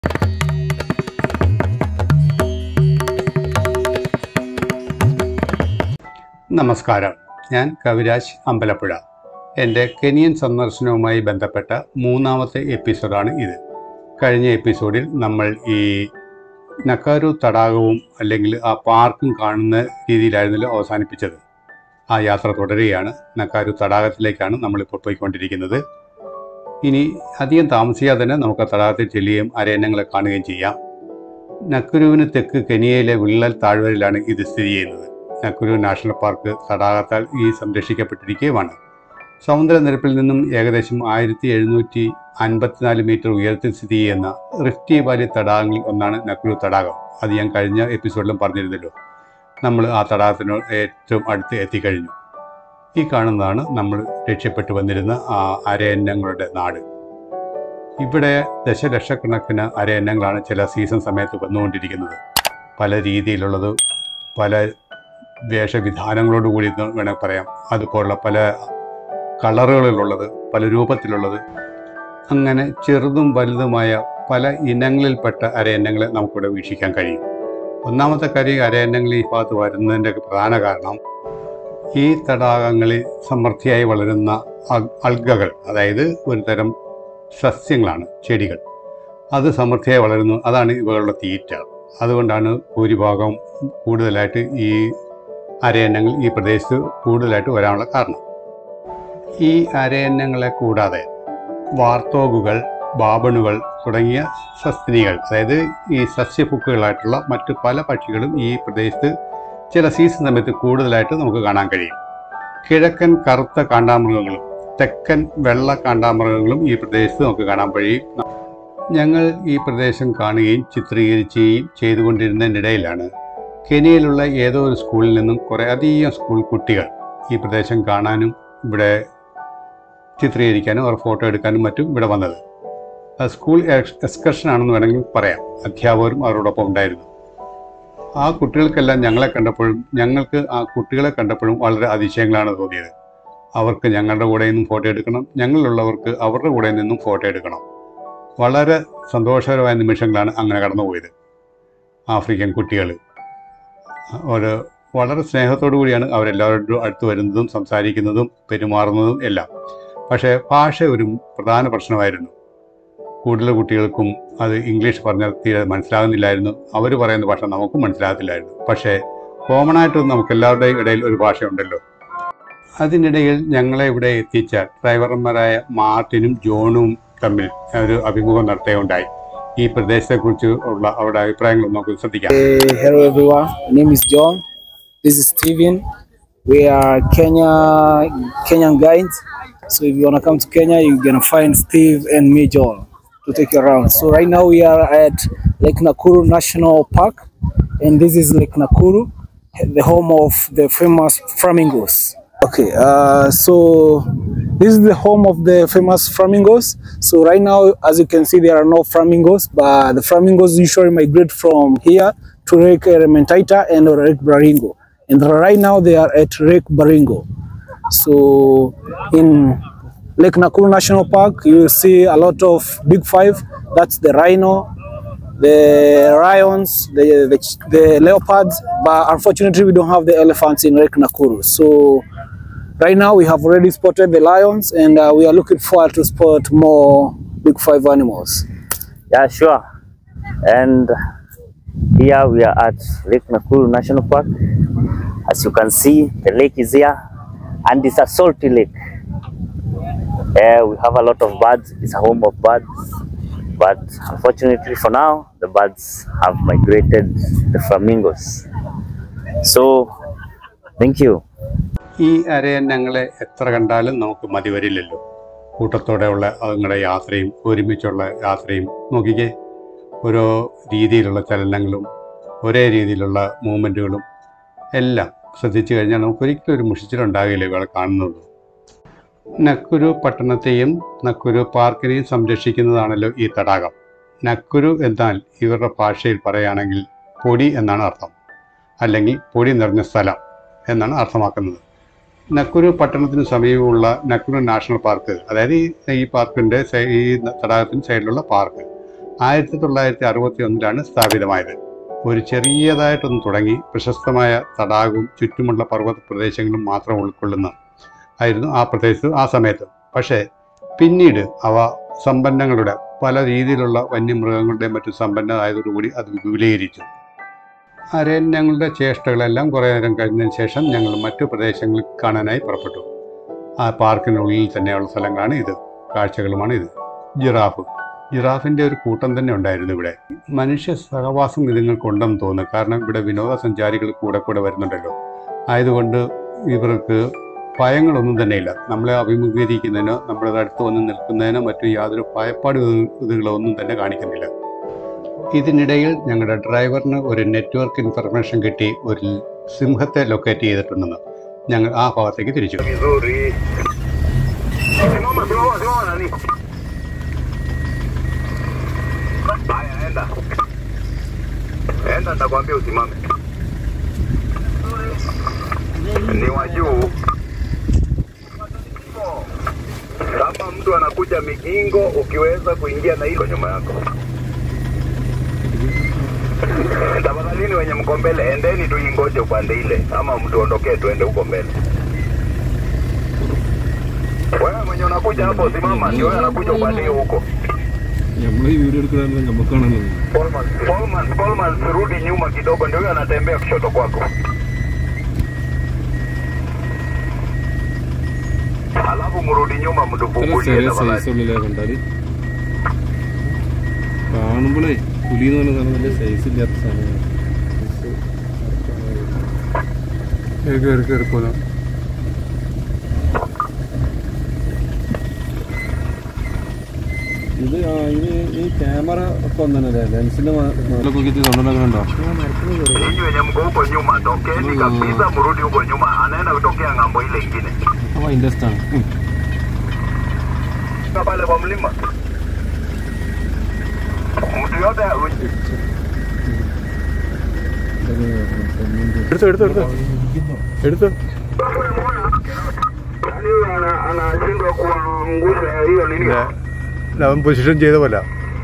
നമസ്കാരം ഞാൻ കവിരാജ് അമ്പലപ്പുഴ എൻ്റെ കെനിയൻ സന്ദർശനവുമായി ബന്ധപ്പെട്ട മൂന്നാമത്തെ എപ്പിസോഡാണ് ഇത് കഴിഞ്ഞ എപ്പിസോഡിൽ നമ്മൾ ഈ നക്കാരു തടാകവും അല്ലെങ്കിൽ ആ പാർക്കും കാണുന്ന രീതിയിലായിരുന്നല്ലോ അവസാനിപ്പിച്ചത് ആ യാത്ര തുടരുകയാണ് നക്കാരു തടാകത്തിലേക്കാണ് നമ്മളിപ്പോൾ പോയിക്കൊണ്ടിരിക്കുന്നത് ഇനി അധികം താമസിയാതെ തന്നെ നമുക്ക് ആ തടാകത്തിൽ ചെല്ലുകയും അരയന്നങ്ങളെ കാണുകയും ചെയ്യാം നക്കുരുവിന് തെക്ക് കെനിയയിലെ വിള്ളൽ താഴ്വരയിലാണ് ഇത് സ്ഥിതി ചെയ്യുന്നത് നക്കുരു നാഷണൽ പാർക്ക് തടാകത്താൽ ഈ സംരക്ഷിക്കപ്പെട്ടിരിക്കുകയുമാണ് സമുദ്രനിരപ്പിൽ നിന്നും ഏകദേശം ആയിരത്തി എഴുന്നൂറ്റി അൻപത്തിനാല് മീറ്റർ ഉയരത്തിൽ സ്ഥിതി ചെയ്യുന്ന റിഫ്റ്റി വാലി തടാകങ്ങളിൽ ഒന്നാണ് നക്കുരു തടാകം അത് ഞാൻ കഴിഞ്ഞ എപ്പിസോഡിലും പറഞ്ഞിരുന്നല്ലോ നമ്മൾ ആ തടാകത്തിനോട് ഏറ്റവും അടുത്ത് എത്തിക്കഴിഞ്ഞു ഈ കാണുന്നതാണ് നമ്മൾ രക്ഷപ്പെട്ടു വന്നിരുന്ന ആ അരയന്നങ്ങളുടെ നാട് ഇവിടെ ദശലക്ഷക്കണക്കിന് അരയന്നങ്ങളാണ് ചില സീസൺ സമയത്ത് വന്നുകൊണ്ടിരിക്കുന്നത് പല രീതിയിലുള്ളത് പല വേഷവിധാനങ്ങളോട് കൂടി എന്ന് വേണമെങ്കിൽ പറയാം അതുപോലുള്ള പല കളറുകളിലുള്ളത് പല രൂപത്തിലുള്ളത് അങ്ങനെ ചെറുതും വലുതുമായ പല ഇനങ്ങളിൽപ്പെട്ട അരയന്നങ്ങളെ നമുക്കിവിടെ വീക്ഷിക്കാൻ കഴിയും ഒന്നാമത്തെ കാര്യം അരയന്നങ്ങൾ ഈ ഭാഗത്ത് വരുന്നതിൻ്റെ പ്രധാന കാരണം ഈ തടാകങ്ങളിൽ സമൃദ്ധിയായി വളരുന്ന അ- അൾഗകൾ അതായത് ഒരു തരം സസ്യങ്ങളാണ് ചെടികൾ അത് സമൃദ്ധിയായി വളരുന്നു അതാണ് ഇവകളുടെ തീറ്റ അതുകൊണ്ടാണ് ഭൂരിഭാഗം കൂടുതലായിട്ട് ഈ അരയന്നങ്ങൾ ഈ പ്രദേശത്ത് കൂടുതലായിട്ട് വരാനുള്ള കാരണം ഈ അരയന്നങ്ങളെ കൂടാതെ വാർത്തോഗുകൾ ബാബണുകൾ തുടങ്ങിയ സസ്തിനികൾ അതായത് ഈ സസ്യപുക്കുകളായിട്ടുള്ള മറ്റു പല പക്ഷികളും ഈ പ്രദേശത്ത് ചില സീസൺ സമയത്ത് കൂടുതലായിട്ട് നമുക്ക് കാണാൻ കഴിയും കിഴക്കൻ കറുത്ത കാണ്ടാമൃഗങ്ങളും തെക്കൻ വെള്ള കാണ്ടാമൃഗങ്ങളും ഈ പ്രദേശത്ത് നമുക്ക് കാണാൻ കഴിയും ഞങ്ങൾ ഈ പ്രദേശം കാണുകയും ചിത്രീകരിക്കുകയും ചെയ്തുകൊണ്ടിരുന്നതിനിടയിലാണ് കെനിയയിലുള്ള ഏതോ ഒരു സ്കൂളിൽ നിന്നും കുറേ അധികം സ്കൂൾ കുട്ടികൾ ഈ പ്രദേശം കാണാനും ഇവിടെ ചിത്രീകരിക്കാനും അവർ ഫോട്ടോ എടുക്കാനും മറ്റും ഇവിടെ വന്നത് അത് സ്കൂൾ എക്സ്കർഷൻ ആണെന്ന് വേണമെങ്കിൽ പറയാം അധ്യാപകരും അവരോടൊപ്പം ഉണ്ടായിരുന്നു ആ കുട്ടികൾക്കെല്ലാം ഞങ്ങളെ കണ്ടപ്പോഴും ഞങ്ങൾക്ക് ആ കുട്ടികളെ കണ്ടപ്പോഴും വളരെ അതിശയങ്ങളാണ് തോന്നിയത് അവർക്ക് ഞങ്ങളുടെ കൂടെ നിന്നും ഫോട്ടോ എടുക്കണം ഞങ്ങളിലുള്ളവർക്ക് അവരുടെ കൂടെ നിന്നും ഫോട്ടോ എടുക്കണം വളരെ സന്തോഷകരമായ നിമിഷങ്ങളാണ് അങ്ങനെ കടന്നുപോയത് ആഫ്രിക്കൻ കുട്ടികൾ ഒരു വളരെ സ്നേഹത്തോടു കൂടിയാണ് അവരെല്ലാവരുടെ അടുത്ത് വരുന്നതും സംസാരിക്കുന്നതും പെരുമാറുന്നതും എല്ലാം പക്ഷേ ഭാഷ ഒരു പ്രധാന പ്രശ്നമായിരുന്നു കൂടുതൽ കുട്ടികൾക്കും അത് ഇംഗ്ലീഷ് പറഞ്ഞാൽ തീരെ മനസ്സിലാകുന്നില്ലായിരുന്നു അവർ പറയുന്ന ഭാഷ നമുക്കും മനസ്സിലാകത്തില്ലായിരുന്നു പക്ഷേ കോമൺ ആയിട്ട് നമുക്ക് എല്ലാവരുടെയും ഇടയിൽ ഒരു ഭാഷയുണ്ടല്ലോ അതിനിടയിൽ ഞങ്ങളെ ഇവിടെ എത്തിച്ച ഡ്രൈവർമാരായ മാർട്ടിനും ജോണും തമ്മിൽ ഒരു അഭിമുഖം നടത്തുകയുണ്ടായി ഈ പ്രദേശത്തെക്കുറിച്ച് ഉള്ള അവരുടെ അഭിപ്രായങ്ങൾ നമുക്ക് ശ്രദ്ധിക്കാം Hey, hello everyone. My name is John. This is Steven. We are Kenya Kenyan guides. So if you wanna come to Kenya, you're gonna find Steve and me, John, to take you around. So right now we are at Lake Nakuru National Park, and this is Lake Nakuru, the home of the famous flamingos. Okay, uh, so this is the home of the famous flamingos. So right now, as you can see, there are no flamingos, but the flamingos usually migrate from here to Lake Elementaita and Lake Baringo. And right now they are at Lake Baringo. So in Lake Nakuru National Park, you will see a lot of big five. That's the rhino, the lions, the, the, the leopards. But unfortunately, we don't have the elephants in Lake Nakuru. So right now we have already spotted the lions and uh, we are looking forward to spot more big five animals. Yeah, sure. And here we are at Lake Nakuru National Park. As you can see, the lake is here and it's a salty lake. Yeah, we have a lot of birds. It's a home of birds. But unfortunately for now, the birds have migrated the flamingos. So, thank you. ഈ അരയന്നങ്ങളെ എത്ര കണ്ടാലും നമുക്ക് മതി വരില്ലല്ലോ കൂട്ടത്തോടെയുള്ള അതുങ്ങളുടെ യാത്രയും ഒരുമിച്ചുള്ള യാത്രയും നോക്കിക്കേ ഓരോ രീതിയിലുള്ള ചലനങ്ങളും ഒരേ രീതിയിലുള്ള മൂവ്മെൻറ്റുകളും എല്ലാം ശ്രദ്ധിച്ചു കഴിഞ്ഞാൽ നമുക്കൊരിക്കലും ഒരു മുഷിച്ചിലുണ്ടാകില്ല ഇവളെ കാണുന്നത് നക്കുരു പട്ടണത്തെയും നക്കുരു പാർക്കിനെയും സംരക്ഷിക്കുന്നതാണല്ലോ ഈ തടാകം നക്കുരു എന്നാൽ ഇവരുടെ ഭാഷയിൽ പറയുകയാണെങ്കിൽ പൊടി എന്നാണ് അർത്ഥം അല്ലെങ്കിൽ പൊടി നിറഞ്ഞ സ്ഥലം എന്നാണ് അർത്ഥമാക്കുന്നത് നക്കുരു പട്ടണത്തിന് സമീപമുള്ള നക്കുരു നാഷണൽ പാർക്ക് അതായത് ഈ ഈ പാർക്കിൻ്റെ ഈ തടാകത്തിന് സൈഡിലുള്ള പാർക്ക് ആയിരത്തി തൊള്ളായിരത്തി അറുപത്തി ഒന്നിലാണ് സ്ഥാപിതമായത് ഒരു ചെറിയതായിട്ടൊന്ന് തുടങ്ങി പ്രശസ്തമായ തടാകവും ചുറ്റുമുള്ള പർവ്വത പ്രദേശങ്ങളും മാത്രം ഉൾക്കൊള്ളുന്ന ആയിരുന്നു ആ പ്രദേശത്ത് ആ സമയത്ത് പക്ഷേ പിന്നീട് അവ സമ്പന്നങ്ങളുടെ പല രീതിയിലുള്ള വന്യമൃഗങ്ങളുടെയും മറ്റും സമ്പന്നമായതോടുകൂടി അത് വിപുലീകരിച്ചു അരണ്യങ്ങളുടെ ചേഷ്ടകളെല്ലാം കുറേ നേരം കഴിഞ്ഞതിന് ശേഷം ഞങ്ങൾ മറ്റു പ്രദേശങ്ങളിൽ കാണാനായി പുറപ്പെട്ടു ആ പാർക്കിനുള്ളിൽ തന്നെയുള്ള സ്ഥലങ്ങളാണ് ഇത് കാഴ്ചകളുമാണ് ഇത് ജിറാഫ് ജിറാഫിൻ്റെ ഒരു കൂട്ടം തന്നെ ഉണ്ടായിരുന്നു ഇവിടെ മനുഷ്യ സഹവാസം ഇതുങ്ങൾക്കുണ്ടെന്ന് തോന്നുന്നു കാരണം ഇവിടെ വിനോദസഞ്ചാരികൾ കൂടെ കൂടെ വരുന്നുണ്ടല്ലോ ആയതുകൊണ്ട് ഇവർക്ക് ഭയങ്ങളൊന്നും തന്നെയില്ല നമ്മളെ അഭിമുഖീകരിക്കുന്നതിനോ നമ്മുടെ അടുത്ത് വന്ന് നിൽക്കുന്നതിനോ മറ്റു യാതൊരു ഭയപ്പാട് ഇതുകളോ ഒന്നും തന്നെ കാണിക്കുന്നില്ല ഇതിനിടയിൽ ഞങ്ങളുടെ ഡ്രൈവറിന് ഒരു നെറ്റ്വർക്ക് ഇൻഫർമേഷൻ കിട്ടി ഒരു സിംഹത്തെ ലൊക്കേറ്റ് ചെയ്തിട്ടുണ്ടെന്ന് ഞങ്ങൾ ആ ഭാഗത്തേക്ക് തിരിച്ചു vizuri. Simama, simama, simama nani. Haya, enda. Enda, nitakwambia usimame. Ni wa juu. Kama mtu anakuja migingo, ukiweza kuingia na hilo nyuma yako. Tafadhalini wenye mko mbele, endeni tuingoje upande ile, ama mtuondokee tuende huko mbele. Wewe mwenye unakuja hapo simama, ndio wewe anakuja upande hiyo huko. നമ്മൾ ഈ video എടുക്കുന്നതല്ല നമുക്കാണല്ലോ Coleman, Coleman, Coleman, rudi nyuma kidogo, ndio huyo anatembea kushoto kwako. Alafu mrudi nyuma ഇത്ര mtufungulie ചെറിയ tafadhali. Size ഉള്ളിലെ കണ്ടാല് കാണുമ്പോഴേ പുലി എന്ന് പറഞ്ഞ സാധനം വലിയ സൈസ് ഇല്ലാത്ത സാധനമാണ് കയറി കയറി പോകുന്നു ഇത് ആ ഇത് ഈ ക്യാമറ ഒക്കെ ഒന്നല്ലേ ലെൻസിന്റെ നോക്കിയിട്ട് തൊണ്ടുണ്ടാക്കുന്നുണ്ടോ Ninyi wenye mko huko nyuma, tokeni kabisa, mrudi huko nyuma. Anaenda kutokea ng'ambo ile ingine. അപ്പോൾ ഇൻട്രസ്റ്റ് ആണ് ഉം. Fika pale kwa mlima. Mtu yote എടുത്തു എടുത്തു എടുത്തു എടുത്തു yaani ana- anashindwa kuangusha hiyo nini. അവൻ പൊസിഷൻ ചെയ്ത പോലെ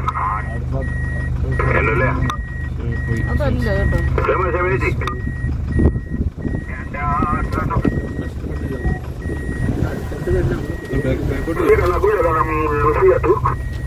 Endelea. പോയി Sema shemeji. ബാക്ക് ബാക്കോട്ട് Shika nakuja kanamrushia tu.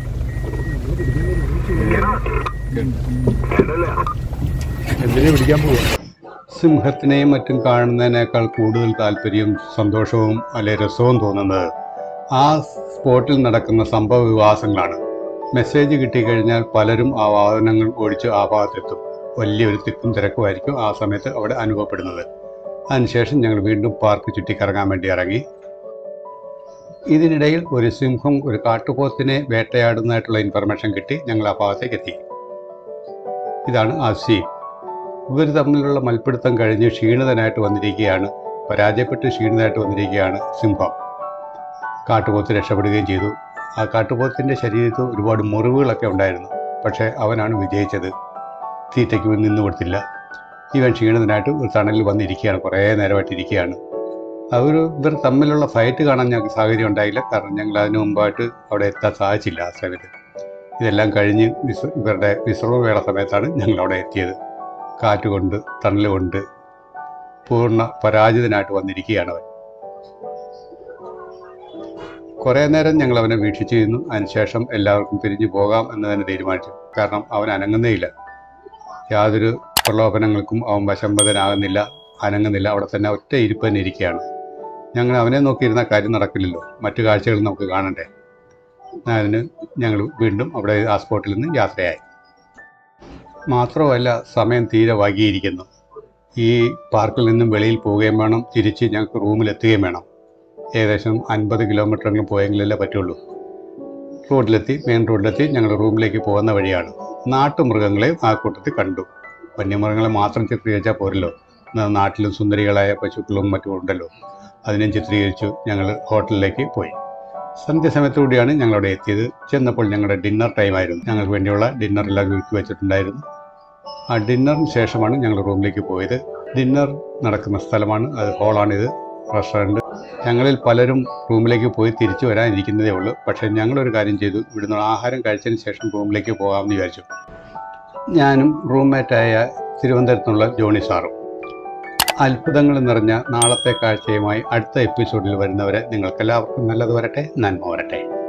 Endelea. എന്തിനെ പിടിക്കാൻ പോവുക സിംഹത്തിനെയും മറ്റും കാണുന്നതിനേക്കാൾ കൂടുതൽ താല്പര്യവും സന്തോഷവും അല്ലെ രസവും തോന്നുന്നത് ആ സ്പോട്ടിൽ നടക്കുന്ന സംഭവ വികാസങ്ങളാണ് മെസ്സേജ് കിട്ടിക്കഴിഞ്ഞാൽ പലരും ആ വാഹനങ്ങൾ ഓടിച്ച് ആ ഭാഗത്തെത്തും വലിയൊരു തിക്കും തിരക്കുമായിരിക്കും ആ സമയത്ത് അവിടെ അനുഭവപ്പെടുന്നത് അതിനുശേഷം ഞങ്ങൾ വീണ്ടും പാർക്ക് ചുറ്റിക്കറങ്ങാൻ വേണ്ടി ഇറങ്ങി ഇതിനിടയിൽ ഒരു സിംഹം ഒരു കാട്ടുപോത്തിനെ വേട്ടയാടുന്നതായിട്ടുള്ള ഇൻഫർമേഷൻ കിട്ടി ഞങ്ങൾ ആ ഭാഗത്തേക്ക് എത്തി ഇതാണ് ആ സീൻ ഇവർ തമ്മിലുള്ള മൽപ്പിടുത്തം കഴിഞ്ഞ് ക്ഷീണിതനായിട്ട് വന്നിരിക്കുകയാണ് പരാജയപ്പെട്ട് ക്ഷീണിതനായിട്ട് വന്നിരിക്കുകയാണ് സിംഹം കാട്ടുപോത്ത് രക്ഷപ്പെടുകയും ചെയ്തു ആ കാട്ടുപോത്തിൻ്റെ ശരീരത്ത് ഒരുപാട് മുറിവുകളൊക്കെ ഉണ്ടായിരുന്നു പക്ഷേ അവനാണ് വിജയിച്ചത് തീറ്റയ്ക്ക് നിന്നു കൊടുത്തില്ല ഇവൻ ക്ഷീണിതനായിട്ട് ഒരു തണലിൽ വന്നിരിക്കുകയാണ് കുറേ നേരമായിട്ട് ഇരിക്കുകയാണ് അവർ ഇവർ തമ്മിലുള്ള ഫൈറ്റ് കാണാൻ ഞങ്ങൾക്ക് സാഹചര്യം ഉണ്ടായില്ല കാരണം ഞങ്ങൾ അതിനു മുമ്പായിട്ട് അവിടെ എത്താൻ സാധിച്ചില്ല ആ സമയത്ത് ഇതെല്ലാം കഴിഞ്ഞ് വിശ്ര ഇവരുടെ വിശ്രമ വേള സമയത്താണ് ഞങ്ങൾ അവിടെ എത്തിയത് കാറ്റുകൊണ്ട് തണലുകൊണ്ട് പൂർണ്ണ പരാജിതനായിട്ട് വന്നിരിക്കുകയാണ് അവൻ കുറേ നേരം ഞങ്ങൾ അവനെ വീക്ഷിച്ചിരുന്നു അതിനുശേഷം എല്ലാവർക്കും പിരിഞ്ഞു പോകാം എന്ന് തന്നെ തീരുമാനിച്ചു കാരണം അവൻ അനങ്ങുന്നേയില്ല യാതൊരു പ്രലോഭനങ്ങൾക്കും അവൻ വശംബദനാകുന്നില്ല അനങ്ങുന്നില്ല അവിടെ തന്നെ ഒറ്റ ഇരിപ്പ് തന്നെ ഇരിക്കുകയാണ് ഞങ്ങൾ അവനെ നോക്കിയിരുന്ന കാര്യം നടക്കില്ലല്ലോ മറ്റു കാഴ്ചകൾ നമുക്ക് കാണണ്ടേ അതിന് ഞങ്ങൾ വീണ്ടും അവിടെ ആ സ്പോട്ടിൽ നിന്ന് യാത്രയായി മാത്രമല്ല സമയം തീരെ വൈകിയിരിക്കുന്നു ഈ പാർക്കിൽ നിന്നും വെളിയിൽ പോവുകയും വേണം തിരിച്ച് ഞങ്ങൾക്ക് റൂമിലെത്തുകയും വേണം ഏകദേശം അൻപത് കിലോമീറ്ററെങ്കിലും പോയെങ്കിലല്ലേ പറ്റുള്ളൂ റോഡിലെത്തി മെയിൻ റോഡിലെത്തി ഞങ്ങൾ റൂമിലേക്ക് പോകുന്ന വഴിയാണ് നാട്ടുമൃഗങ്ങളെ ആ കൂട്ടത്തിൽ കണ്ടു വന്യമൃഗങ്ങളെ മാത്രം ചിത്രീകരിച്ചാൽ പോരല്ലോ ന- നാട്ടിലും സുന്ദരികളായ പശുക്കളും മറ്റും ഉണ്ടല്ലോ അതിനെയും ചിത്രീകരിച്ചു ഞങ്ങൾ ഹോട്ടലിലേക്ക് പോയി സന്ധ്യാസമയത്തുകൂടിയാണ് ഞങ്ങളവിടെ എത്തിയത് ചെന്നപ്പോൾ ഞങ്ങളുടെ ഡിന്നർ ടൈം ആയിരുന്നു ഞങ്ങൾക്ക് വേണ്ടിയുള്ള ഡിന്നർ എല്ലാം ഒരുക്കി വെച്ചിട്ടുണ്ടായിരുന്നു ആ ഡിന്നറിന് ശേഷമാണ് ഞങ്ങൾ റൂമിലേക്ക് പോയത് ഡിന്നർ നടക്കുന്ന സ്ഥലമാണ് അത് ഹോളാണിത് റെസ്റ്റോറൻറ്റ് ഞങ്ങളിൽ പലരും റൂമിലേക്ക് പോയി തിരിച്ചു വരാനിരിക്കുന്നതേ ഉള്ളൂ പക്ഷേ ഞങ്ങളൊരു കാര്യം ചെയ്തു ഇവിടുന്ന് ആഹാരം കഴിച്ചതിന് ശേഷം റൂമിലേക്ക് പോകാമെന്ന് വിചാരിച്ചു ഞാനും റൂംമേറ്റായ തിരുവനന്തപുരത്തുള്ള ജോണി സാറും അത്ഭുതങ്ങൾ നിറഞ്ഞ നാളത്തെ കാഴ്ചയുമായി അടുത്ത എപ്പിസോഡിൽ വരുന്നവരെ നിങ്ങൾക്കെല്ലാവർക്കും നല്ലത് വരട്ടെ നന്മ വരട്ടെ